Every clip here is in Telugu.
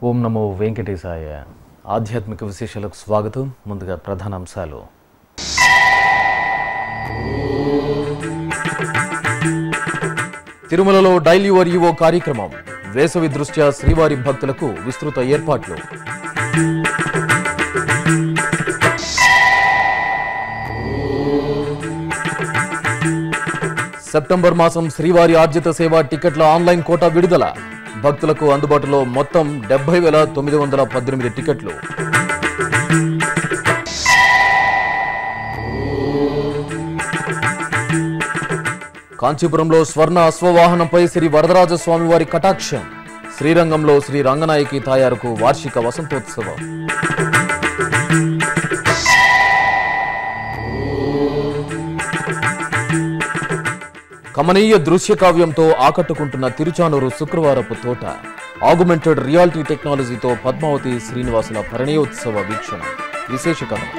ఓం నమో వెంకటేశాయ ఆధ్యాత్మిక విశేషాలకు స్వాగతం ముందుగా ప్రధాన అంశాలు తిరుమలలో డైలీ వర్ ఈవో కార్యక్రమం వేసవి దృష్ట్యా శ్రీవారి భక్తులకు విస్తృత ఏర్పాట్లు సెప్టెంబర్ మాసం శ్రీవారి ఆర్జిత సేవ టికెట్ల ఆన్లైన్ కోటా విడుదల భక్తులకు అందుబాటులో మొత్తం డెబ్బై వేల తొమ్మిది వందల పద్దెనిమిది టికెట్లు కాంచీపురంలో స్వర్ణ అశ్వవాహనంపై శ్రీ వరదరాజ స్వామి వారి కటాక్షం శ్రీరంగంలో శ్రీ రంగనాయకి తాయారుకు వార్షిక వసంతోత్సవం కమనీయ దృశ్య కావ్యంతో ఆకట్టుకుంటున్న తిరుచానూరు శుక్రవారపు తోట ఆగుమెంటెడ్ రియాలిటీ టెక్నాలజీతో పద్మావతి శ్రీనివాసుల పరిణయోత్సవ వీక్షణ విశేష కథనం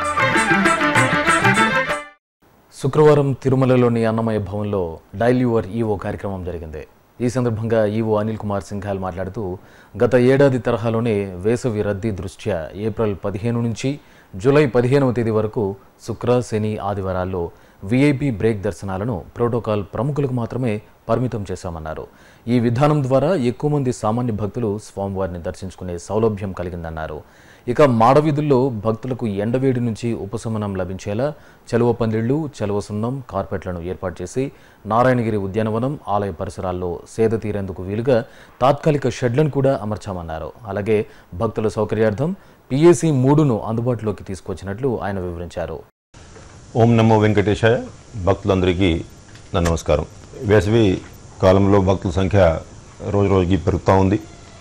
శుక్రవారం తిరుమలలోని అన్నమయ్య భవన్లో డైల్యూవర్ ఈవో కార్యక్రమం జరిగింది ఈ సందర్భంగా ఈవో అనిల్ కుమార్ సింఘాల్ మాట్లాడుతూ గత ఏడాది తరహాలోనే వేసవి రద్దీ దృష్ట్యా ఏప్రిల్ పదిహేను నుంచి జూలై పదిహేనవ తేదీ వరకు శుక్ర శని ఆదివారాల్లో వీఐపీ బ్రేక్ దర్శనాలను ప్రోటోకాల్ ప్రముఖులకు మాత్రమే పరిమితం చేశామన్నారు ఈ విధానం ద్వారా ఎక్కువ మంది సామాన్య భక్తులు స్వామివారిని దర్శించుకునే సౌలభ్యం కలిగిందన్నారు ఇక మాడవీధుల్లో భక్తులకు ఎండవేడి నుంచి ఉపశమనం లభించేలా చలువ పందిళ్లు చలువ సున్నం కార్పెట్లను ఏర్పాటు చేసి నారాయణగిరి ఉద్యానవనం ఆలయ పరిసరాల్లో సేద తీరేందుకు వీలుగా తాత్కాలిక షెడ్లను కూడా అమర్చామన్నారు అలాగే భక్తుల సౌకర్యార్థం పిఏసి మూడును అందుబాటులోకి తీసుకొచ్చినట్లు ఆయన వివరించారు ఓం నమో వెంకటేశాయ భక్తులందరికీ నా నమస్కారం వేసవి కాలంలో భక్తుల సంఖ్య రోజు రోజుకి పెరుగుతూ ఉంది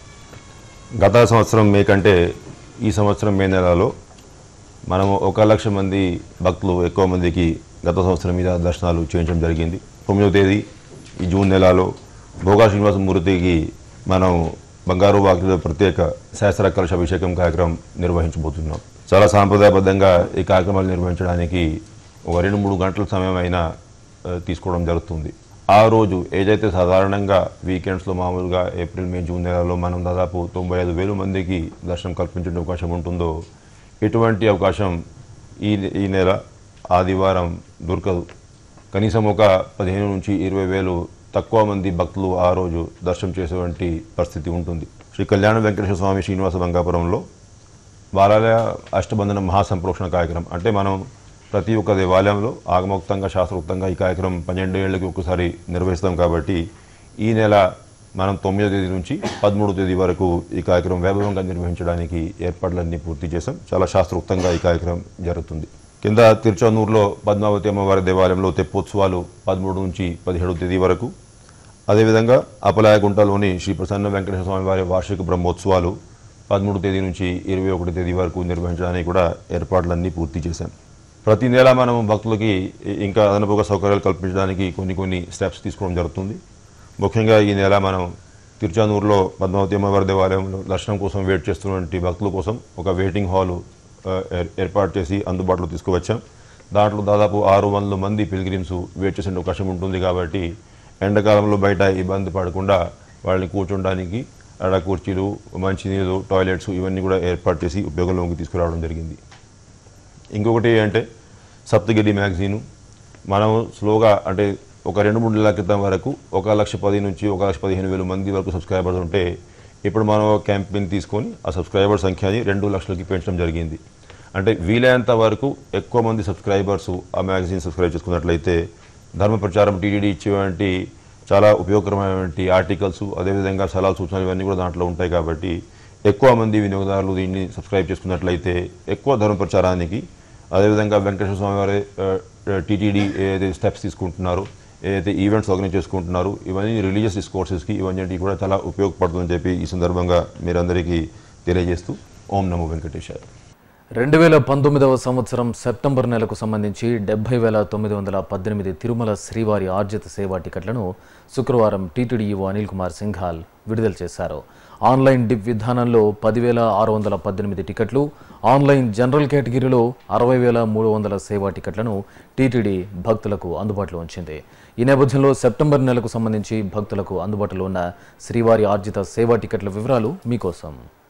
గత సంవత్సరం మే కంటే ఈ సంవత్సరం మే నెలలో మనము ఒక లక్ష మంది భక్తులు ఎక్కువ మందికి గత సంవత్సరం మీద దర్శనాలు చేయించడం జరిగింది తొమ్మిదవ తేదీ ఈ జూన్ నెలలో భోగా శ్రీనివాస మూర్తికి మనం బంగారు వాకిలో ప్రత్యేక శాస్త్ర కలశ అభిషేకం కార్యక్రమం నిర్వహించబోతున్నాం చాలా సాంప్రదాయబద్ధంగా ఈ కార్యక్రమాలు నిర్వహించడానికి ఒక రెండు మూడు గంటల సమయం అయినా ఆ, తీసుకోవడం జరుగుతుంది ఆ రోజు ఏదైతే సాధారణంగా వీకెండ్స్లో మామూలుగా ఏప్రిల్ మే జూన్ నెలలో మనం దాదాపు తొంభై ఐదు వేల మందికి దర్శనం కల్పించే అవకాశం ఉంటుందో ఎటువంటి అవకాశం ఈ ఈ నెల ఆదివారం దొరకదు కనీసం ఒక పదిహేను నుంచి ఇరవై వేలు తక్కువ మంది భక్తులు ఆ రోజు దర్శనం చేసేటువంటి పరిస్థితి ఉంటుంది శ్రీ కళ్యాణ వెంకటేశ్వర స్వామి శ్రీనివాస బంగాపురంలో బాలాలయ అష్టబంధన మహాసంప్రోక్షణ కార్యక్రమం అంటే మనం ప్రతి ఒక్క దేవాలయంలో ఆగమోక్తంగా శాస్త్రోక్తంగా ఈ కార్యక్రమం పన్నెండు ఏళ్ళకి ఒకసారి నిర్వహిస్తాం కాబట్టి ఈ నెల మనం తొమ్మిదో తేదీ నుంచి పదమూడో తేదీ వరకు ఈ కార్యక్రమం వైభవంగా నిర్వహించడానికి ఏర్పాట్లన్నీ పూర్తి చేశాం చాలా శాస్త్రోక్తంగా ఈ కార్యక్రమం జరుగుతుంది కింద తిరుచానూరులో పద్మావతి అమ్మవారి దేవాలయంలో తెప్పోత్సవాలు పదమూడు నుంచి పదిహేడో తేదీ వరకు అదేవిధంగా అపలాయగుంటలోని శ్రీ ప్రసన్న వెంకటేశ్వర స్వామి వారి వార్షిక బ్రహ్మోత్సవాలు పదమూడు తేదీ నుంచి ఇరవై ఒకటి తేదీ వరకు నిర్వహించడానికి కూడా ఏర్పాట్లన్నీ పూర్తి చేశాం ప్రతి నెల మనం భక్తులకి ఇంకా అదనపుగా సౌకర్యాలు కల్పించడానికి కొన్ని కొన్ని స్టెప్స్ తీసుకోవడం జరుగుతుంది ముఖ్యంగా ఈ నెల మనం తిరుచానూరులో పద్మావతి అమ్మవారి దేవాలయంలో దర్శనం కోసం వెయిట్ చేస్తున్నటువంటి భక్తుల కోసం ఒక వెయిటింగ్ హాలు ఆ, ఏర్- ఏర్పాటు చేసి అందుబాటులో తీసుకువచ్చాం దాంట్లో దాదాపు ఆరు వందల మంది పిల్గ్రిమ్స్ వెయిట్ చేసే అవకాశం ఉంటుంది కాబట్టి ఎండాకాలంలో బయట ఇబ్బంది పడకుండా వాళ్ళని కూర్చోడానికి అక్కడ కుర్చీలు మంచినీళ్ళు టాయిలెట్స్ ఇవన్నీ కూడా ఏర్పాటు చేసి ఉపయోగంలోకి తీసుకురావడం జరిగింది ఇంకొకటి అంటే సప్తగిరి మ్యాగజీను మనం స్లోగా అంటే ఒక రెండు మూడు నెలల క్రితం వరకు ఒక లక్ష పది నుంచి ఒక లక్ష పదిహేను వేల మంది వరకు సబ్స్క్రైబర్స్ ఉంటే ఇప్పుడు మనం క్యాంపెయిన్ తీసుకొని ఆ సబ్స్క్రైబర్ సంఖ్యని రెండు లక్షలకి పెంచడం జరిగింది అంటే వీలైనంత వరకు ఎక్కువ మంది సబ్స్క్రైబర్స్ ఆ మ్యాగజైన్ సబ్స్క్రైబ్ చేసుకున్నట్లయితే ధర్మ ప్రచారం టీడీడీ ఇచ్చేటువంటి చాలా ఉపయోగకరమైనటువంటి ఆర్టికల్స్ అదేవిధంగా సలహాలు సూచనలు ఇవన్నీ కూడా దాంట్లో ఉంటాయి కాబట్టి ఎక్కువ మంది వినియోగదారులు దీన్ని సబ్స్క్రైబ్ చేసుకున్నట్లయితే ఎక్కువ ధర్మ ప్రచారానికి అదేవిధంగా వెంకటేశ్వర స్వామి వారి టీటీడీ ఏదైతే స్టెప్స్ తీసుకుంటున్నారో ఏదైతే ఈవెంట్స్ ఆర్గనైజ్ చేసుకుంటున్నారో ఇవన్నీ రిలీజియస్ డిస్కోర్సెస్కి ఇవన్నీ కూడా చాలా ఉపయోగపడుతుందని చెప్పి ఈ సందర్భంగా మీరందరికీ తెలియజేస్తూ ఓం నమో వెంకటేశాయ రెండు వేల పంతొమ్మిదవ సంవత్సరం సెప్టెంబర్ నెలకు సంబంధించి డెబ్బై వేల తొమ్మిది వందల పద్దెనిమిది తిరుమల శ్రీవారి ఆర్జిత సేవా టికెట్లను శుక్రవారం టీటీడీఈఓ అనిల్ కుమార్ సింఘాల్ విడుదల చేశారు ఆన్లైన్ డిప్ విధానంలో పదివేల ఆరు వందల పద్దెనిమిది టికెట్లు ఆన్లైన్ జనరల్ కేటగిరీలో అరవై వేల మూడు వందల సేవా టికెట్లను టీటీడీ భక్తులకు అందుబాటులో ఉంచింది ఈ నేపథ్యంలో సెప్టెంబర్ నెలకు సంబంధించి భక్తులకు అందుబాటులో ఉన్న శ్రీవారి ఆర్జిత సేవా టికెట్ల వివరాలు మీకోసం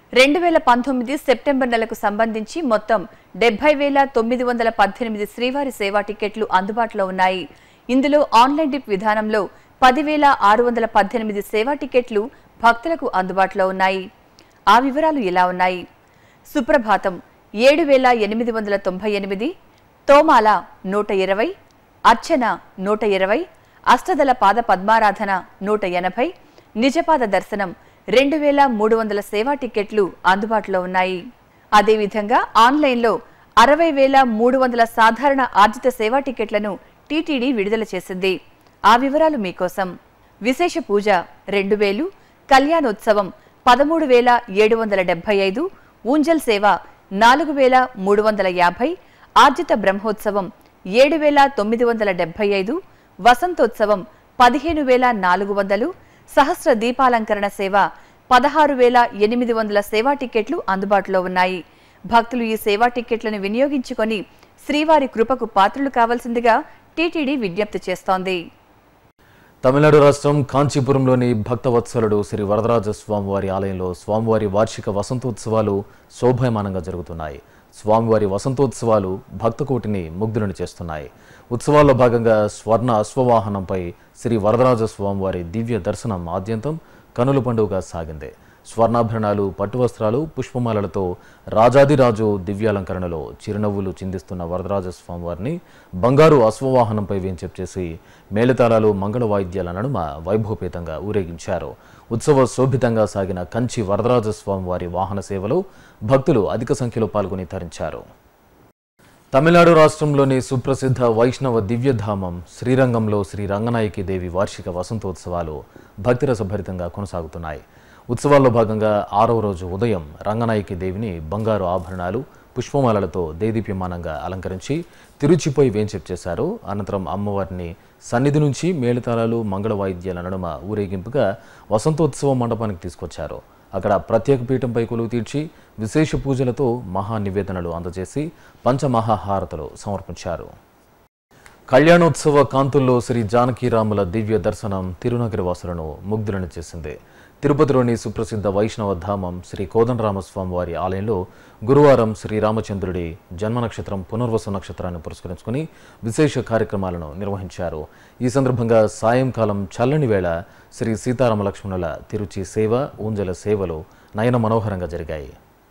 రెండు వేల పంతొమ్మిది సెప్టెంబర్ నెలకు సంబంధించి మొత్తం డెబ్బై వేల తొమ్మిది వందల పద్దెనిమిది శ్రీవారి సేవా టికెట్లు అందుబాటులో ఉన్నాయి ఇందులో ఆన్లైన్ డిప్ విధానంలో పదివేల ఆరు వందల పద్దెనిమిది సేవా టికెట్లు భక్తులకు అందుబాటులో ఉన్నాయి ఆ వివరాలు ఇలా ఉన్నాయి సుప్రభాతం ఏడు వేల ఎనిమిది వందల తొంభై ఎనిమిది తోమాల నూట ఇరవై అర్చన నూట ఇరవై అష్టదల పాద పద్మారాధన నూట ఎనభై నిజపాద దర్శనం రెండు వేల మూడు వందల సేవా టికెట్లు అందుబాటులో ఉన్నాయి అదేవిధంగా ఆన్లైన్లో అరవై వేల మూడు వందల సాధారణ ఆర్జిత సేవా టికెట్లను టీటీడీ విడుదల చేసింది ఆ వివరాలు మీకోసం విశేష పూజ రెండు వేలు కళ్యాణోత్సవం పదమూడు వేల ఏడు వందల డెబ్బై ఐదు ఊంజల్ సేవ నాలుగు వేల మూడు వందల యాభై ఆర్జిత బ్రహ్మోత్సవం ఏడు వేల తొమ్మిది వందల డెబ్బై ఐదు వసంతోత్సవం పదిహేను వేల నాలుగు వందలు సహస్ర దీపాలంకరణ సేవ పదహారు వేల ఎనిమిది వందల సేవా టికెట్లు అందుబాటులో ఉన్నాయి భక్తులు ఈ సేవా టికెట్లను వినియోగించుకొని శ్రీవారి కృపకు పాత్రులు కావాల్సిందిగా టీటీడీ విజ్ఞప్తి చేస్తోంది తమిళనాడు రాష్ట్రం కాంచీపురంలోని భక్తవత్సలుడు శ్రీ వరదరాజ స్వామివారి ఆలయంలో స్వామివారి వార్షిక వసంతోత్సవాలు శోభాయమానంగా జరుగుతున్నాయి స్వామివారి వసంతోత్సవాలు భక్తకోటిని ముగ్ధులను చేస్తున్నాయి ఉత్సవాల్లో భాగంగా స్వర్ణ అశ్వవాహనంపై శ్రీ వరదరాజ స్వామివారి దివ్య దర్శనం ఆద్యంతం కనుల పండుగగా సాగింది స్వర్ణాభరణాలు పట్టు వస్త్రాలు పుష్పమాలలతో రాజాదిరాజు దివ్యాలంకరణలో చిరునవ్వులు చిందిస్తున్న వరదరాజ స్వామివారిని బంగారు అశ్వవాహనంపై వేంచెప్ చేసి మేళతాళాలు మంగళ వాయిద్యాల నడుమ వైభవపేతంగా ఊరేగించారు ఉత్సవ శోభితంగా సాగిన కంచి వరదరాజ స్వామివారి వాహన సేవలో భక్తులు అధిక సంఖ్యలో పాల్గొని తరించారు తమిళనాడు రాష్ట్రంలోని సుప్రసిద్ధ వైష్ణవ దివ్యధామం శ్రీరంగంలో శ్రీ రంగనాయకి దేవి వార్షిక వసంతోత్సవాలు భక్తిరసభరితంగా కొనసాగుతున్నాయి ఉత్సవాల్లో భాగంగా ఆరవ రోజు ఉదయం రంగనాయకి దేవిని బంగారు ఆభరణాలు పుష్పమాలలతో దేదీప్యమానంగా అలంకరించి తిరుచిపై వేంచెప్ చేశారు అనంతరం అమ్మవారిని సన్నిధి నుంచి మేళతాళాలు మంగళ వాయిద్యాల నడుమ ఊరేగింపుగా వసంతోత్సవ మండపానికి తీసుకొచ్చారు అక్కడ ప్రత్యేక పీఠంపై కొలువు తీర్చి విశేష పూజలతో మహా నివేదనలు అందజేసి పంచమహాహారతలు సమర్పించారు కళ్యాణోత్సవ కాంతుల్లో శ్రీ జానకీరాముల దివ్య దర్శనం తిరునగరి వాసులను ముగ్ధులను చేసింది తిరుపతిలోని సుప్రసిద్ధ వైష్ణవ ధామం శ్రీ కోదండరామస్వామి వారి ఆలయంలో గురువారం శ్రీరామచంద్రుడి జన్మ నక్షత్రం పునర్వసు నక్షత్రాన్ని పురస్కరించుకుని విశేష కార్యక్రమాలను నిర్వహించారు ఈ సందర్భంగా సాయంకాలం చల్లని వేళ శ్రీ సీతారామ లక్ష్మణుల తిరుచి సేవ ఊంజల సేవలు నయన మనోహరంగా జరిగాయి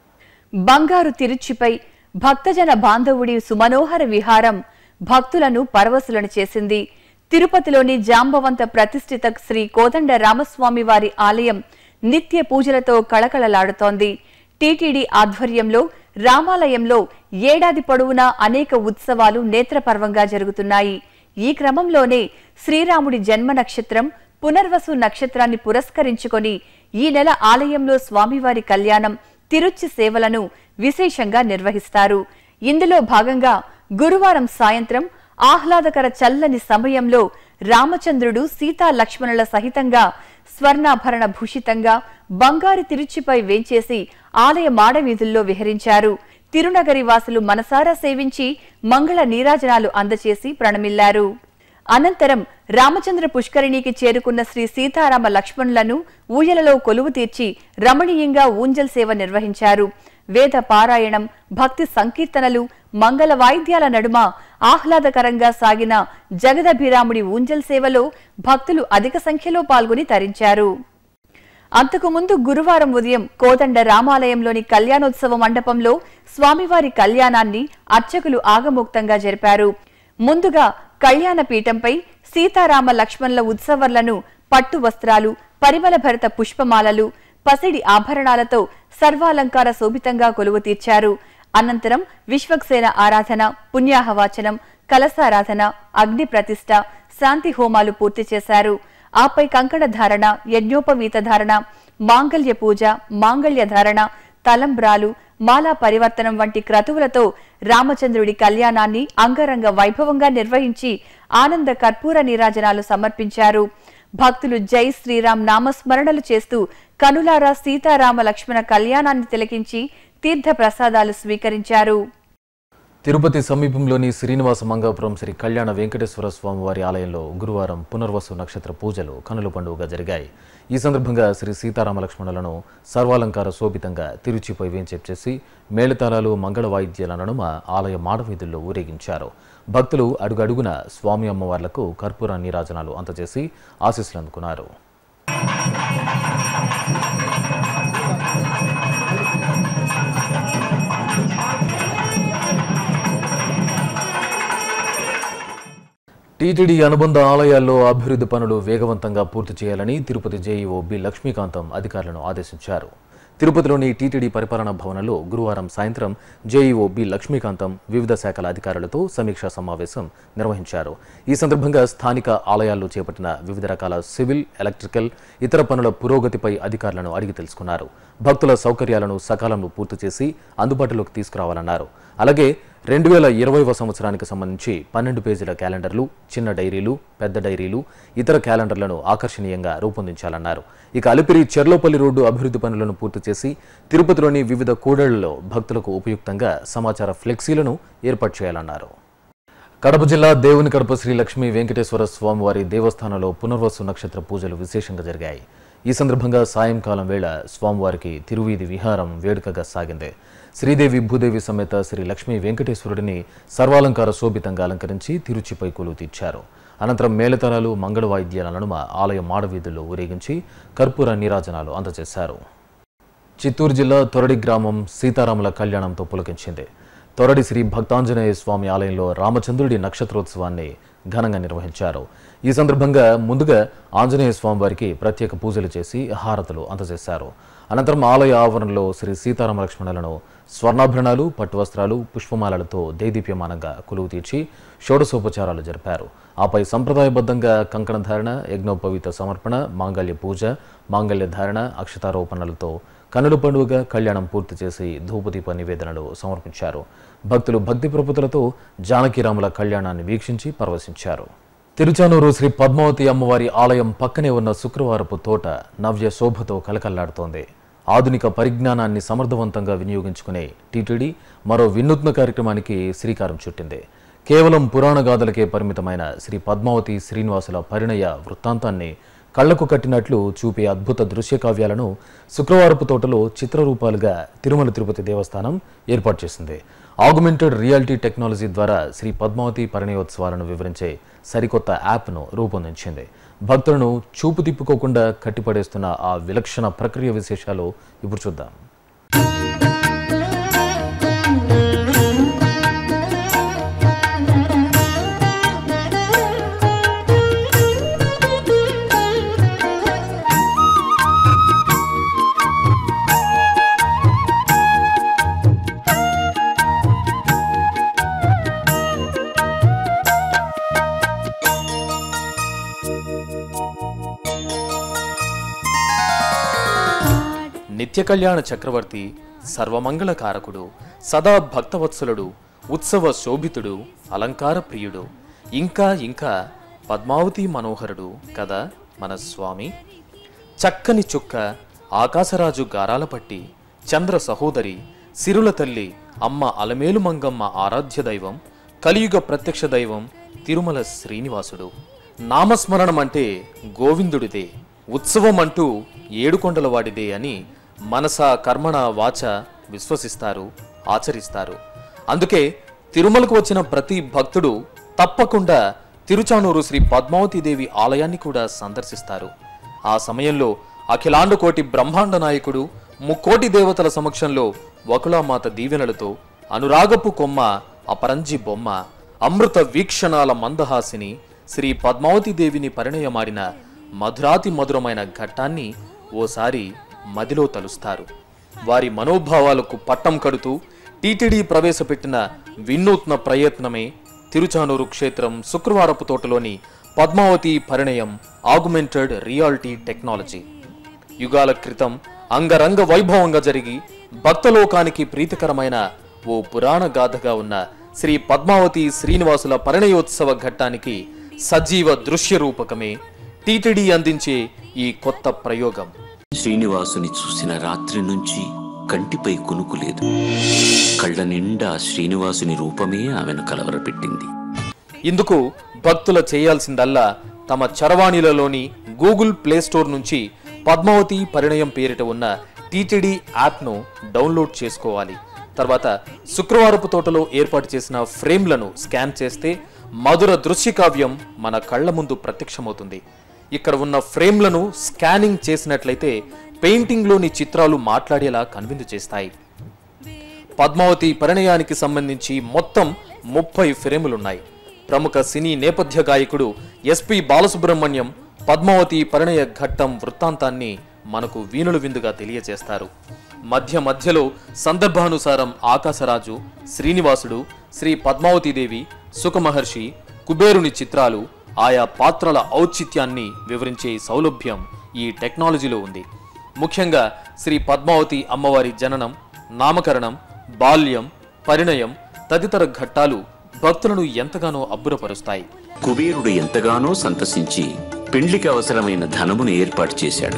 బంగారు తిరుచిపై భక్తజన బాంధవుడి సుమనోహర విహారం భక్తులను పరవశులను చేసింది తిరుపతిలోని జాంబవంత ప్రతిష్ఠిత శ్రీ కోదండ రామస్వామి వారి ఆలయం నిత్య పూజలతో కళకళలాడుతోంది టీటీడీ ఆధ్వర్యంలో రామాలయంలో ఏడాది పొడవునా అనేక ఉత్సవాలు నేత్రపర్వంగా జరుగుతున్నాయి ఈ క్రమంలోనే శ్రీరాముడి జన్మ నక్షత్రం పునర్వసు నక్షత్రాన్ని పురస్కరించుకొని ఈ నెల ఆలయంలో స్వామివారి కళ్యాణం తిరుచి సేవలను విశేషంగా నిర్వహిస్తారు ఇందులో భాగంగా గురువారం సాయంత్రం ఆహ్లాదకర చల్లని సమయంలో రామచంద్రుడు సీతా లక్ష్మణుల సహితంగా స్వర్ణాభరణ భూషితంగా బంగారు తిరుచిపై వేంచేసి ఆలయ మాడవీధుల్లో విహరించారు తిరునగరి వాసులు మనసారా సేవించి మంగళ నీరాజనాలు అందచేసి ప్రణమిల్లారు అనంతరం రామచంద్ర పుష్కరిణికి చేరుకున్న శ్రీ సీతారామ లక్ష్మణులను ఊయలలో కొలువు తీర్చి రమణీయంగా ఊంజల్ సేవ నిర్వహించారు వేద పారాయణం భక్తి సంకీర్తనలు మంగళ వాయిద్యాల నడుమ ఆహ్లాదకరంగా సాగిన జగదభిరాముడి ఊంజల్ సేవలో భక్తులు అధిక సంఖ్యలో పాల్గొని తరించారు అంతకుముందు గురువారం ఉదయం కోదండ రామాలయంలోని కళ్యాణోత్సవ మండపంలో స్వామివారి కళ్యాణాన్ని అర్చకులు ఆగమోక్తంగా జరిపారు ముందుగా కళ్యాణ పీఠంపై సీతారామ లక్ష్మణుల ఉత్సవర్లను పట్టు వస్త్రాలు పరిమళ భరిత పుష్పమాలలు పసిడి ఆభరణాలతో సర్వాలంకార శోభితంగా కొలువు తీర్చారు అనంతరం విశ్వక్సేన ఆరాధన పుణ్యాహవాచనం కలసారాధన అగ్ని ప్రతిష్ట శాంతి హోమాలు పూర్తి చేశారు ఆపై కంకణ ధారణ యజ్ఞోపవీత ధారణ మాంగళ్య పూజ మాంగళ్య ధారణ తలంబ్రాలు మాలా పరివర్తనం వంటి క్రతువులతో రామచంద్రుడి కళ్యాణాన్ని అంగరంగ వైభవంగా నిర్వహించి ఆనంద కర్పూర నీరాజనాలు సమర్పించారు భక్తులు జై శ్రీరామ్ నామస్మరణలు చేస్తూ కనులారా సీతారామ లక్ష్మణ కళ్యాణాన్ని తిలకించి తీర్థ ప్రసాదాలు స్వీకరించారు తిరుపతి సమీపంలోని శ్రీనివాస మంగాపురం శ్రీ కళ్యాణ వెంకటేశ్వర స్వామి వారి ఆలయంలో గురువారం పునర్వసు నక్షత్ర పూజలు కనుల పండుగగా జరిగాయి ఈ సందర్భంగా శ్రీ సీతారామ లక్ష్మణులను సర్వాలంకార శోభితంగా తిరుచిపై వేంచేసి మేళతాళాలు మంగళ వాయిద్యాల నడుమ ఆలయ మాడవీధుల్లో ఊరేగించారు భక్తులు అడుగడుగున స్వామి అమ్మవార్లకు కర్పూర నీరాజనాలు అందజేసి ఆశీస్సులు అందుకున్నారు టీటీడీ అనుబంధ ఆలయాల్లో అభివృద్ధి పనులు వేగవంతంగా పూర్తి చేయాలని తిరుపతి జేఈఓ బి లక్ష్మీకాంతం అధికారులను ఆదేశించారు తిరుపతిలోని టీటీడీ పరిపాలనా భవనంలో గురువారం సాయంత్రం జేఈఓ బి లక్ష్మీకాంతం వివిధ శాఖల అధికారులతో సమీక్షా సమావేశం నిర్వహించారు ఈ సందర్భంగా స్థానిక ఆలయాల్లో చేపట్టిన వివిధ రకాల సివిల్ ఎలక్ట్రికల్ ఇతర పనుల పురోగతిపై అధికారులను అడిగి తెలుసుకున్నారు భక్తుల సౌకర్యాలను సకాలంలో పూర్తి చేసి అందుబాటులోకి తీసుకురావాలన్నారు అలాగే రెండు వేల ఇరవైవ సంవత్సరానికి సంబంధించి పన్నెండు పేజీల క్యాలెండర్లు చిన్న డైరీలు పెద్ద డైరీలు ఇతర క్యాలెండర్లను ఆకర్షణీయంగా రూపొందించాలన్నారు ఇక అలిపిరి చెర్లోపల్లి రోడ్డు అభివృద్ధి పనులను పూర్తి చేసి తిరుపతిలోని వివిధ కూడళ్లలో భక్తులకు ఉపయుక్తంగా సమాచార ఫ్లెక్సీలను ఏర్పాటు చేయాలన్నారు కడప జిల్లా దేవుని కడప శ్రీ లక్ష్మీ వెంకటేశ్వర స్వామివారి దేవస్థానంలో పునర్వసు నక్షత్ర పూజలు విశేషంగా జరిగాయి ఈ సందర్భంగా సాయంకాలం వేళ స్వామివారికి తిరువీధి విహారం వేడుకగా సాగింది శ్రీదేవి భూదేవి సమేత శ్రీ లక్ష్మీ వెంకటేశ్వరుడిని సర్వాలంకార శోభితంగా అలంకరించి తిరుచిపై కొలువు తీర్చారు అనంతరం మేళతాళాలు మంగళ వాయిద్యాల నడుమ ఆలయ మాడవీధుల్లో ఊరేగించి కర్పూర నీరాజనాలు అందజేశారు చిత్తూరు జిల్లా తొరడి గ్రామం సీతారాముల కళ్యాణంతో పులకించింది తొరడి శ్రీ భక్తాంజనేయ స్వామి ఆలయంలో రామచంద్రుడి నక్షత్రోత్సవాన్ని ఘనంగా నిర్వహించారు ఈ సందర్భంగా ముందుగా ఆంజనేయ స్వామి వారికి ప్రత్యేక పూజలు చేసి హారతులు అందజేశారు అనంతరం ఆలయ ఆవరణలో శ్రీ సీతారామ లక్ష్మణులను స్వర్ణాభరణాలు పట్టు వస్త్రాలు పుష్పమాలలతో దేదీప్యమానంగా కొలువు తీర్చి షోడశోపచారాలు జరిపారు ఆపై సంప్రదాయబద్ధంగా కంకణ ధారణ యజ్ఞోపవీత సమర్పణ మాంగళ్య పూజ మాంగళ్య ధారణ అక్షతారోపణలతో కనుల పండుగ కళ్యాణం పూర్తి చేసి ధూపదీప నివేదనలు సమర్పించారు భక్తులు భక్తి ప్రపుతులతో జానకిరాముల కళ్యాణాన్ని వీక్షించి పరవశించారు తిరుచానూరు శ్రీ పద్మావతి అమ్మవారి ఆలయం పక్కనే ఉన్న శుక్రవారపు తోట నవ్య శోభతో కలకల్లాడుతోంది ఆధునిక పరిజ్ఞానాన్ని సమర్థవంతంగా వినియోగించుకునే టీటీడీ మరో వినూత్న కార్యక్రమానికి శ్రీకారం చుట్టింది కేవలం పురాణ గాథలకే పరిమితమైన శ్రీ పద్మావతి శ్రీనివాసుల పరిణయ వృత్తాంతాన్ని కళ్లకు కట్టినట్లు చూపే అద్భుత దృశ్య కావ్యాలను శుక్రవారపు తోటలో చిత్రరూపాలుగా తిరుమల తిరుపతి దేవస్థానం ఏర్పాటు చేసింది ఆగుమెంటెడ్ రియాలిటీ టెక్నాలజీ ద్వారా శ్రీ పద్మావతి పరిణయోత్సవాలను వివరించే సరికొత్త యాప్ను రూపొందించింది భక్తులను చూపు తిప్పుకోకుండా కట్టిపడేస్తున్న ఆ విలక్షణ ప్రక్రియ విశేషాలు ఇప్పుడు చూద్దాం నిత్య కళ్యాణ చక్రవర్తి సర్వమంగళ కారకుడు సదా భక్తవత్సలుడు ఉత్సవ శోభితుడు అలంకార ప్రియుడు ఇంకా ఇంకా పద్మావతి మనోహరుడు కదా మన స్వామి చక్కని చుక్క ఆకాశరాజు గారాల పట్టి చంద్ర సహోదరి సిరుల తల్లి అమ్మ అలమేలు మంగమ్మ ఆరాధ్య దైవం కలియుగ ప్రత్యక్ష దైవం తిరుమల శ్రీనివాసుడు నామస్మరణం అంటే గోవిందుడిదే ఉత్సవం అంటూ ఏడుకొండల వాడిదే అని మనస కర్మణ వాచ విశ్వసిస్తారు ఆచరిస్తారు అందుకే తిరుమలకు వచ్చిన ప్రతి భక్తుడు తప్పకుండా తిరుచానూరు శ్రీ పద్మావతీదేవి ఆలయాన్ని కూడా సందర్శిస్తారు ఆ సమయంలో అఖిలాండ కోటి బ్రహ్మాండ నాయకుడు ముక్కోటి దేవతల సమక్షంలో వకులామాత దీవెనలతో అనురాగపు కొమ్మ అపరంజి బొమ్మ అమృత వీక్షణాల మందహాసిని శ్రీ పద్మావతీదేవిని పరిణయమాడిన మధురాతి మధురమైన ఘట్టాన్ని ఓసారి మదిలో తలుస్తారు వారి మనోభావాలకు పట్టం కడుతూ టీటీడీ ప్రవేశపెట్టిన వినూత్న ప్రయత్నమే తిరుచానూరు క్షేత్రం శుక్రవారపు తోటలోని పద్మావతి పరిణయం ఆగుమెంటెడ్ రియాలిటీ టెక్నాలజీ యుగాల క్రితం అంగరంగ వైభవంగా జరిగి భక్తలోకానికి ప్రీతికరమైన ఓ పురాణ గాథగా ఉన్న శ్రీ పద్మావతి శ్రీనివాసుల పరిణయోత్సవ ఘట్టానికి సజీవ దృశ్య రూపకమే టీటీడీ అందించే ఈ కొత్త ప్రయోగం శ్రీనివాసుని చూసిన రాత్రి నుంచి కంటిపై కునుకు లేదు కళ్ళ నిండా శ్రీనివాసుని రూపమే ఆమెను కలవరపెట్టింది ఇందుకు భక్తుల చేయాల్సిందల్లా తమ చరవాణిలలోని గూగుల్ ప్లే స్టోర్ నుంచి పద్మావతి పరిణయం పేరిట ఉన్న టీటీడీ యాప్ను డౌన్లోడ్ చేసుకోవాలి తర్వాత శుక్రవారపు తోటలో ఏర్పాటు చేసిన ఫ్రేమ్లను స్కాన్ చేస్తే మధుర దృశ్య కావ్యం మన కళ్ళ ముందు ప్రత్యక్షమవుతుంది ఇక్కడ ఉన్న ఫ్రేమ్లను స్కానింగ్ చేసినట్లయితే పెయింటింగ్లోని చిత్రాలు మాట్లాడేలా కనువిందు చేస్తాయి పద్మావతి పరిణయానికి సంబంధించి మొత్తం ముప్పై ఫ్రేములున్నాయి ప్రముఖ సినీ నేపథ్య గాయకుడు ఎస్పి బాలసుబ్రహ్మణ్యం పద్మావతి పరిణయ ఘట్టం వృత్తాంతాన్ని మనకు వీణులు విందుగా తెలియజేస్తారు మధ్య మధ్యలో సందర్భానుసారం ఆకాశరాజు శ్రీనివాసుడు శ్రీ పద్మావతీదేవి సుఖమహర్షి కుబేరుని చిత్రాలు ఆయా పాత్రల ఔచిత్యాన్ని వివరించే సౌలభ్యం ఈ టెక్నాలజీలో ఉంది ముఖ్యంగా శ్రీ పద్మావతి అమ్మవారి జననం నామకరణం బాల్యం పరిణయం తదితర ఘట్టాలు భక్తులను ఎంతగానో అబ్బురపరుస్తాయి కుబేరుడు ఎంతగానో సంతసించి పెండ్లికి అవసరమైన ధనమును ఏర్పాటు చేశాడు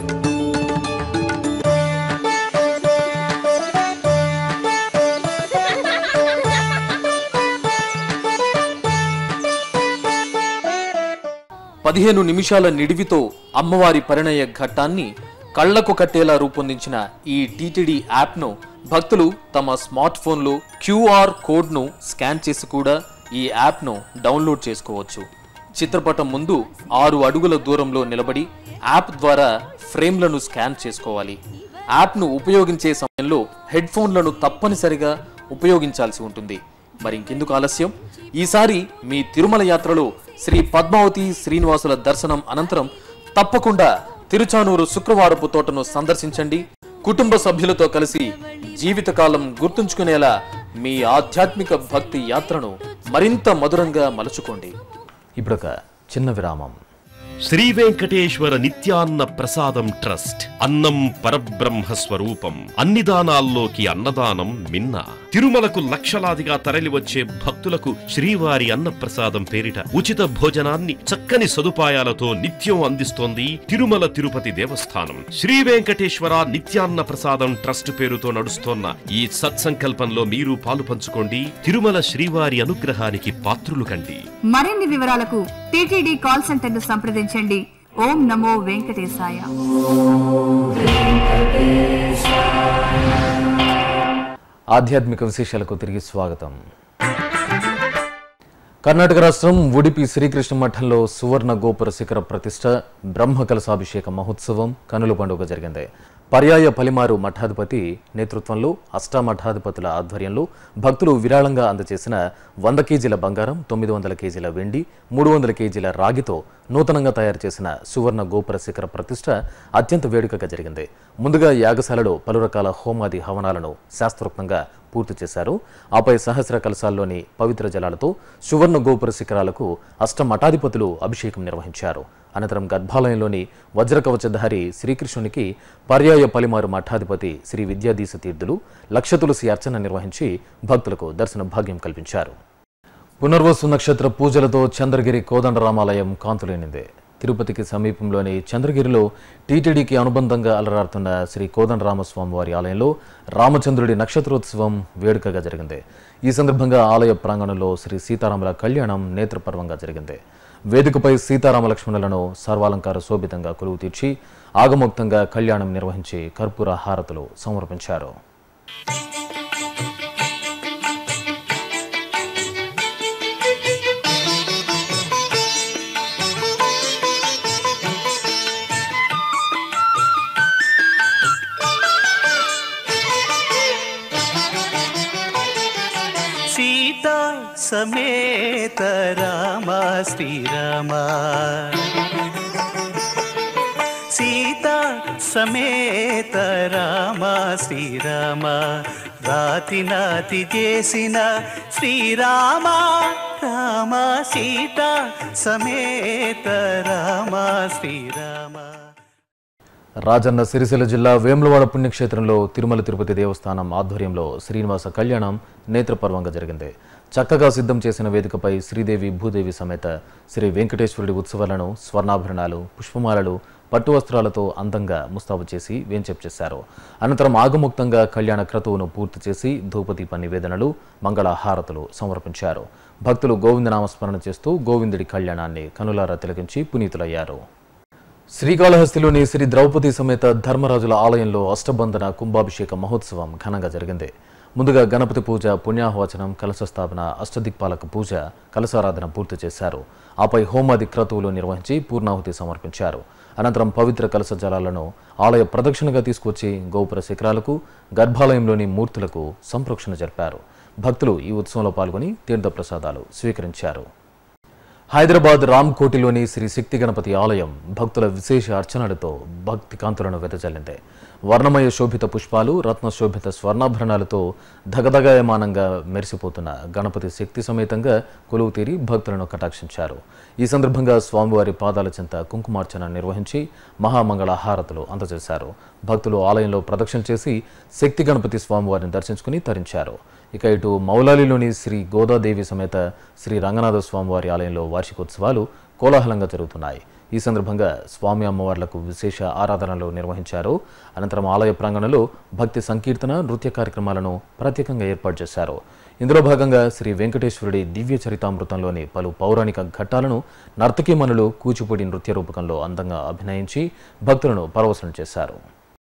పదిహేను నిమిషాల నిడివితో అమ్మవారి పరిణయ ఘట్టాన్ని కళ్లకు కట్టేలా రూపొందించిన ఈ టీటీడీ యాప్ను భక్తులు తమ స్మార్ట్ ఫోన్లో క్యూఆర్ కోడ్ను స్కాన్ చేసి కూడా ఈ యాప్ను డౌన్లోడ్ చేసుకోవచ్చు చిత్రపటం ముందు ఆరు అడుగుల దూరంలో నిలబడి యాప్ ద్వారా ఫ్రేమ్లను స్కాన్ చేసుకోవాలి యాప్ను ఉపయోగించే సమయంలో హెడ్ ఫోన్లను తప్పనిసరిగా ఉపయోగించాల్సి ఉంటుంది మరి ఇంకెందుకు ఆలస్యం ఈసారి మీ తిరుమల యాత్రలో శ్రీ పద్మావతి శ్రీనివాసుల దర్శనం అనంతరం తప్పకుండా తిరుచానూరు శుక్రవారపు తోటను సందర్శించండి కుటుంబ సభ్యులతో కలిసి జీవితకాలం గుర్తుంచుకునేలా మీ ఆధ్యాత్మిక భక్తి యాత్రను మరింత మధురంగా మలుచుకోండి ఇప్పుడొక చిన్న విరామం శ్రీ వెంకటేశ్వర నిత్యాన్న ప్రసాదం ట్రస్ట్ అన్నం పరబ్రహ్మ స్వరూపం అన్ని దానాల్లోకి అన్నదానం మిన్న తిరుమలకు లక్షలాదిగా తరలివచ్చే భక్తులకు శ్రీవారి అన్న ప్రసాదం పేరిట ఉచిత భోజనాన్ని చక్కని సదుపాయాలతో నిత్యం అందిస్తోంది తిరుమల తిరుపతి దేవస్థానం శ్రీ వెంకటేశ్వర నిత్యాన్న ప్రసాదం ట్రస్ట్ పేరుతో నడుస్తోన్న ఈ సత్సంకల్పంలో మీరు పాలు పంచుకోండి తిరుమల శ్రీవారి అనుగ్రహానికి పాత్రులు కండి మరిన్ని వివరాలకు టీటీడీ కాల్ సెంటర్ ను సంప్రదించండి ఓం నమో వెంకటేశాయ ఆధ్యాత్మిక విశేషాలకు తిరిగి స్వాగతం కర్ణాటక రాష్ట్రం ఉడిపి శ్రీకృష్ణ మఠంలో సువర్ణ గోపుర శిఖర ప్రతిష్ట బ్రహ్మ కలశాభిషేక మహోత్సవం కనుల పండుగ జరిగింది పర్యాయ పలిమారు మఠాధిపతి నేతృత్వంలో అష్టామఠాధిపతుల ఆధ్వర్యంలో భక్తులు విరాళంగా అందజేసిన వంద కేజీల బంగారం తొమ్మిది వందల కేజీల వెండి మూడు వందల కేజీల రాగితో నూతనంగా తయారు చేసిన సువర్ణ గోపుర శిఖర ప్రతిష్ట అత్యంత వేడుకగా జరిగింది ముందుగా యాగశాలలో పలు రకాల హోమాది హవనాలను శాస్త్రోక్తంగా పూర్తి చేశారు ఆపై సహస్ర కలశాల్లోని పవిత్ర జలాలతో సువర్ణ గోపుర శిఖరాలకు అష్టమఠాధిపతులు అభిషేకం నిర్వహించారు అనంతరం గర్భాలయంలోని వజ్రకవచధారి శ్రీకృష్ణునికి పర్యాయ పలిమారు మఠాధిపతి శ్రీ విద్యాధీశ తీర్థులు లక్ష తులసి అర్చన నిర్వహించి భక్తులకు దర్శన భాగ్యం కల్పించారు పునర్వసు నక్షత్ర పూజలతో చంద్రగిరి కోదండరామాలయం కాంతులేనింది తిరుపతికి సమీపంలోని చంద్రగిరిలో టీటీడీకి అనుబంధంగా అలరారుతున్న శ్రీ కోదండరామస్వామి వారి ఆలయంలో రామచంద్రుడి నక్షత్రోత్సవం వేడుకగా జరిగింది ఈ సందర్భంగా ఆలయ ప్రాంగణంలో శ్రీ సీతారాముల కళ్యాణం నేత్రపర్వంగా జరిగింది వేదికపై సీతారామ లక్ష్మణులను సర్వాలంకార శోభితంగా కొలువు తీర్చి ఆగమోక్తంగా కళ్యాణం నిర్వహించి కర్పూర హారతులు సమర్పించారు సీతా సమేత రామ శ్రీరామ సీతా సమేత రామ శ్రీరామ రాతి నాతి చేసిన శ్రీరామ రామ సీతా సమేత రామ శ్రీరామ రాజన్న సిరిసిల్ల జిల్లా వేములవాడ పుణ్యక్షేత్రంలో తిరుమల తిరుపతి దేవస్థానం ఆధ్వర్యంలో శ్రీనివాస కళ్యాణం నేత్రపర్వంగా జరిగింది చక్కగా సిద్ధం చేసిన వేదికపై శ్రీదేవి భూదేవి సమేత శ్రీ వెంకటేశ్వరుడి ఉత్సవాలను స్వర్ణాభరణాలు పుష్పమాలలు పట్టు వస్త్రాలతో అందంగా ముస్తాబు చేసి వేంచెప్ చేశారు అనంతరం ఆగముక్తంగా కళ్యాణ క్రతువును పూర్తి చేసి ధూపదీప నివేదనలు మంగళ హారతులు సమర్పించారు భక్తులు గోవిందనామస్మరణ చేస్తూ గోవిందుడి కళ్యాణాన్ని కనులారా తిలకించి పునీతులయ్యారు శ్రీకాళహస్తిలోని శ్రీ ద్రౌపది సమేత ధర్మరాజుల ఆలయంలో అష్టబంధన కుంభాభిషేక మహోత్సవం ఘనంగా జరిగింది ముందుగా గణపతి పూజ పుణ్యాహవచనం కలశ స్థాపన అష్టదిక్పాలక పూజ కలశారాధన పూర్తి చేశారు ఆపై హోమాది క్రతువులు నిర్వహించి పూర్ణాహుతి సమర్పించారు అనంతరం పవిత్ర కలశ జలాలను ఆలయ ప్రదక్షిణగా తీసుకొచ్చి గోపుర శిఖరాలకు గర్భాలయంలోని మూర్తులకు సంప్రోక్షణ జరిపారు భక్తులు ఈ ఉత్సవంలో పాల్గొని తీర్థప్రసాదాలు స్వీకరించారు హైదరాబాద్ రామ్కోటిలోని శ్రీ శక్తి గణపతి ఆలయం భక్తుల విశేష అర్చనలతో భక్తి కాంతులను వెదజల్లింది వర్ణమయ శోభిత పుష్పాలు రత్న శోభిత స్వర్ణాభరణాలతో ధగధగాయమానంగా మెరిసిపోతున్న గణపతి శక్తి సమేతంగా కొలువు తీరి భక్తులను కటాక్షించారు ఈ సందర్భంగా స్వామివారి పాదాల చెంత కుంకుమార్చన నిర్వహించి మహామంగళ హారతులు అందజేశారు భక్తులు ఆలయంలో ప్రదక్షిణ చేసి శక్తి గణపతి స్వామివారిని దర్శించుకుని తరించారు ఇక ఇటు మౌలాలిలోని శ్రీ గోదాదేవి సమేత శ్రీ రంగనాథ స్వామివారి ఆలయంలో వార్షికోత్సవాలు కోలాహలంగా జరుగుతున్నాయి ఈ సందర్భంగా స్వామి అమ్మవార్లకు విశేష ఆరాధనలు నిర్వహించారు అనంతరం ఆలయ ప్రాంగణంలో భక్తి సంకీర్తన నృత్య కార్యక్రమాలను ప్రత్యేకంగా ఏర్పాటు చేశారు ఇందులో భాగంగా శ్రీ వెంకటేశ్వరుడి దివ్య చరితామృతంలోని పలు పౌరాణిక ఘట్టాలను నర్తకీమణులు కూచిపూడి నృత్య రూపకంలో అందంగా అభినయించి భక్తులను పరవశనం చేశారు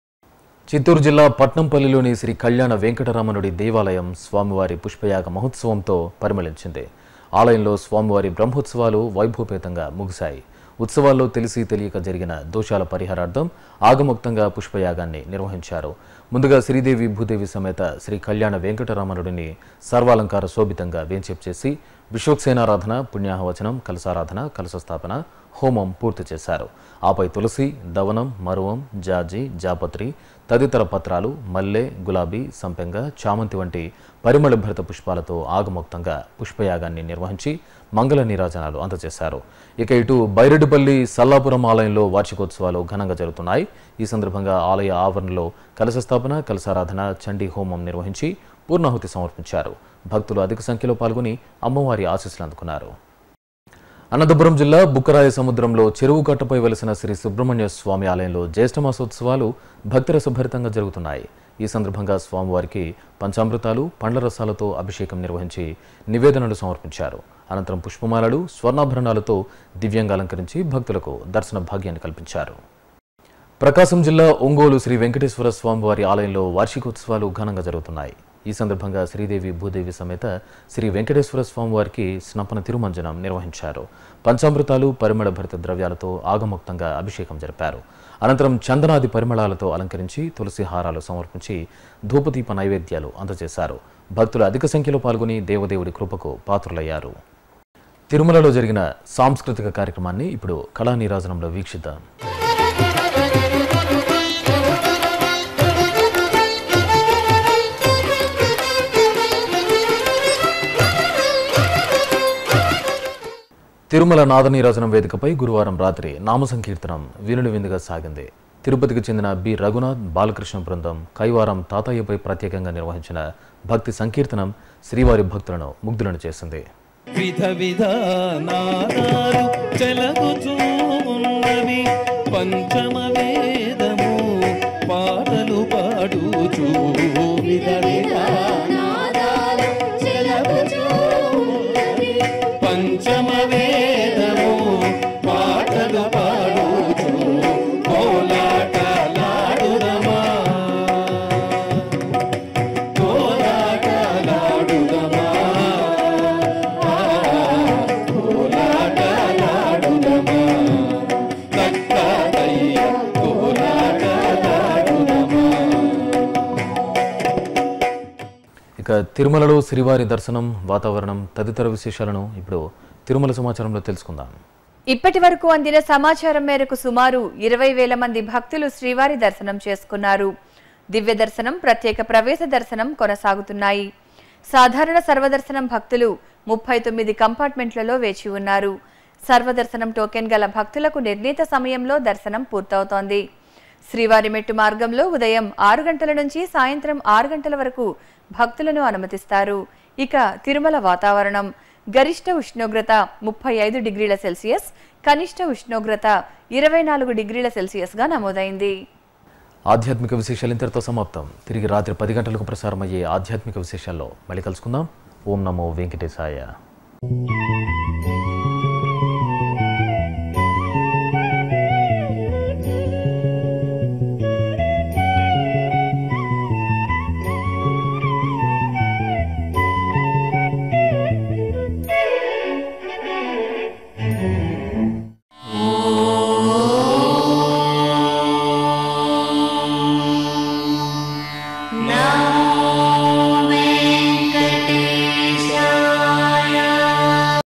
చిత్తూరు జిల్లా పట్నంపల్లిలోని శ్రీ కళ్యాణ వెంకటరమణుడి దేవాలయం స్వామివారి పుష్పయాగ మహోత్సవంతో పరిమళించింది ఆలయంలో స్వామివారి బ్రహ్మోత్సవాలు వైభవపేతంగా ముగిశాయి ఉత్సవాల్లో తెలిసి తెలియక జరిగిన దోషాల పరిహారార్థం ఆగముక్తంగా పుష్పయాగాన్ని నిర్వహించారు ముందుగా శ్రీదేవి భూదేవి సమేత శ్రీ కళ్యాణ వెంకటరమణుడిని సర్వాలంకార శోభితంగా వేంచేపు చేసి విశ్వక్సేనారాధన పుణ్యాహవచనం కలసారాధన కలశ స్థాపన హోమం పూర్తి చేశారు ఆపై తులసి దవనం మరువం జాజి జాపత్రి తదితర పత్రాలు మల్లె గులాబీ సంపెంగ చామంతి వంటి పరిమళ భరిత పుష్పాలతో ఆగమోక్తంగా పుష్పయాగాన్ని నిర్వహించి మంగళ నీరాజనాలు అందజేశారు ఇక ఇటు బైరెడ్డిపల్లి సల్లాపురం ఆలయంలో వార్షికోత్సవాలు ఘనంగా జరుగుతున్నాయి ఈ సందర్భంగా ఆలయ ఆవరణలో కలశ స్థాపన కలశారాధన చండీ హోమం నిర్వహించి పూర్ణాహుతి సమర్పించారు భక్తులు అధిక సంఖ్యలో పాల్గొని అమ్మవారి ఆశీస్సులు అందుకున్నారు అనంతపురం జిల్లా బుక్కరాయ సముద్రంలో చెరువు కట్టపై వెలిసిన శ్రీ సుబ్రహ్మణ్య స్వామి ఆలయంలో జ్యేష్ఠమాసోత్సవాలు భక్తిరసభరితంగా జరుగుతున్నాయి ఈ సందర్భంగా స్వామివారికి పంచామృతాలు పండ్ల రసాలతో అభిషేకం నిర్వహించి నివేదనలు సమర్పించారు అనంతరం పుష్పమాలలు స్వర్ణాభరణాలతో దివ్యంగా అలంకరించి భక్తులకు దర్శన భాగ్యాన్ని కల్పించారు ప్రకాశం జిల్లా ఒంగోలు శ్రీ వెంకటేశ్వర స్వామివారి ఆలయంలో వార్షికోత్సవాలు ఘనంగా జరుగుతున్నాయి ఈ సందర్భంగా శ్రీదేవి భూదేవి సమేత శ్రీ వెంకటేశ్వర స్వామివారికి స్నపన తిరుమంజనం నిర్వహించారు పంచామృతాలు పరిమళ భరిత ద్రవ్యాలతో ఆగముక్తంగా అభిషేకం జరిపారు అనంతరం చందనాది పరిమళాలతో అలంకరించి తులసి హారాలు సమర్పించి ధూపదీప నైవేద్యాలు అందజేశారు భక్తులు అధిక సంఖ్యలో పాల్గొని దేవదేవుడి కృపకు పాత్రులయ్యారు తిరుమలలో జరిగిన సాంస్కృతిక కార్యక్రమాన్ని ఇప్పుడు కళా నీరాజనంలో వీక్షిద్దాం తిరుమల నాదనీరాజనం వేదికపై గురువారం రాత్రి నామ సంకీర్తనం వీనుడి విందుగా సాగింది తిరుపతికి చెందిన బి రఘునాథ్ బాలకృష్ణ బృందం కైవారం తాతయ్యపై ప్రత్యేకంగా నిర్వహించిన భక్తి సంకీర్తనం శ్రీవారి భక్తులను ముగ్ధులను చేసింది విధ విధానాలు చెలగుచున్నవి పంచమ వేదము పాటలు పాడుచు విధ విధానాలు చెలగుచున్నవి పంచమ వేదము పాటలు పాడుచు కోలాటలాడుదమా కోలాటలాడుదమా కోలాటలాడుదమా తక్కదయ్య కోలాటలాడుదమా ఇక తిరుమలలో శ్రీవారి దర్శనం వాతావరణం తదితర విశేషాలను ఇప్పుడు తిరుమల సమాచారంలో తెలుసుకుందాం ఇప్పటి వరకు అందిన సమాచారం మేరకు సుమారు ఇరవై వేల మంది భక్తులు శ్రీవారి దర్శనం చేసుకున్నారు దివ్య దర్శనం ప్రత్యేక ప్రవేశ దర్శనం కొనసాగుతున్నాయి సాధారణ సర్వదర్శనం భక్తులు ముప్పై తొమ్మిది కంపార్ట్మెంట్లలో వేచి ఉన్నారు సర్వదర్శనం టోకెన్ గల భక్తులకు నిర్ణీత సమయంలో దర్శనం పూర్తవుతోంది శ్రీవారి మెట్టు మార్గంలో ఉదయం ఆరు గంటల నుంచి సాయంత్రం ఆరు గంటల వరకు భక్తులను అనుమతిస్తారు ఇక తిరుమల వాతావరణం గరిష్ట ఉష్ణోగ్రత ముప్పై ఐదు డిగ్రీల సెల్సియస్ కనిష్ట ఉష్ణోగ్రత ఇరవై నాలుగు డిగ్రీల సెల్సియస్గా నమోదైంది ఆధ్యాత్మిక విశేషాలు ఇంతటితో సమాప్తం తిరిగి రాత్రి పది గంటలకు ప్రసారమయ్యే ఆధ్యాత్మిక విశేషాల్లో మళ్ళీ కలుసుకుందాం ఓం నమో వెంకటేశాయ